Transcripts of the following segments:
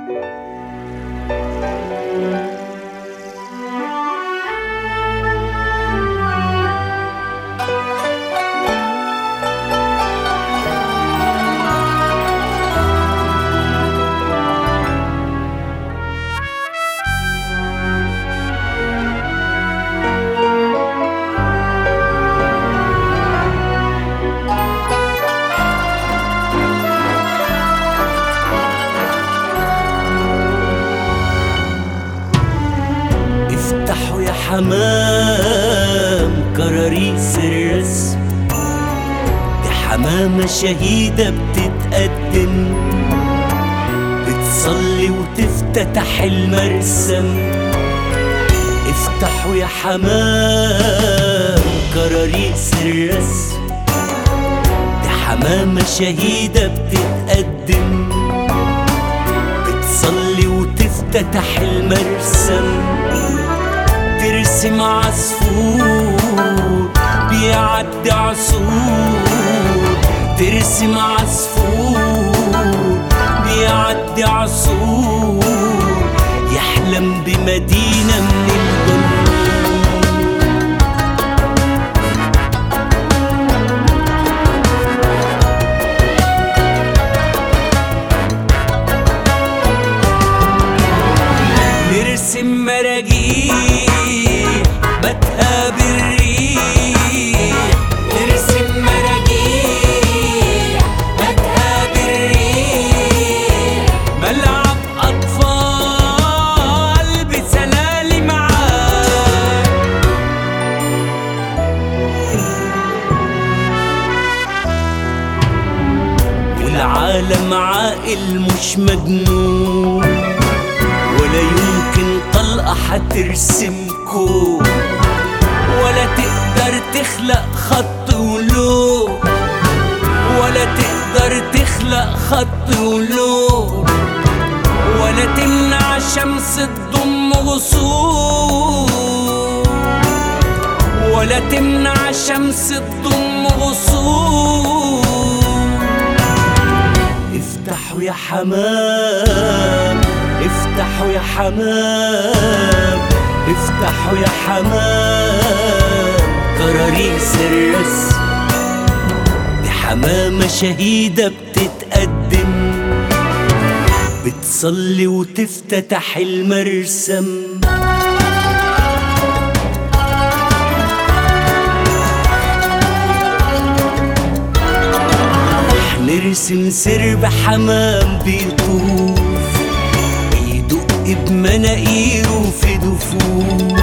افتحوا يا حمام كراريس الرسم دي حمامة شهيدة بتتقدم بتصلي وتفتتح المرسم افتحوا يا حمام كراريس الرسم دي حمامة شهيدة بتتقدم بتصلي وتفتتح المرسم ترسم عصفور بيعدي عصور ترسم عصفور بيعدي عصور يحلم بمدينة من الظل نرسم مراجيح بتقى بالريح نرسم مراجيح بتقى بالريح ملعب أطفال بسلالي معاه والعالم عاقل مش مجنون ولا يمكن طلقة حترسم كون ولا تقدر تخلق خط ولون ولا تقدر تخلق خط ولون ولا تمنع شمس تضم غصون ولا تمنع شمس تضم غصون افتحوا يا حمام افتحوا يا حمام افتحوا يا حمام كراريس الرسم دي حمامة شهيدة بتتقدم بتصلي وتفتتح المرسم نرسم سرب حمام بيطوف يدق بمناقيره في دفوف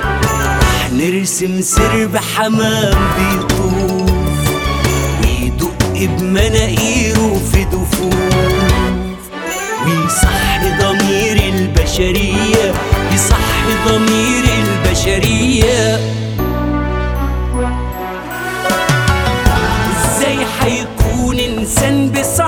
نرسم سرب حمام بيطوف ويدق بمناقيره في دفوف ويصحي ضمير البشرية يصحي ضمير البشرية ازاي حيكون انسان بصحة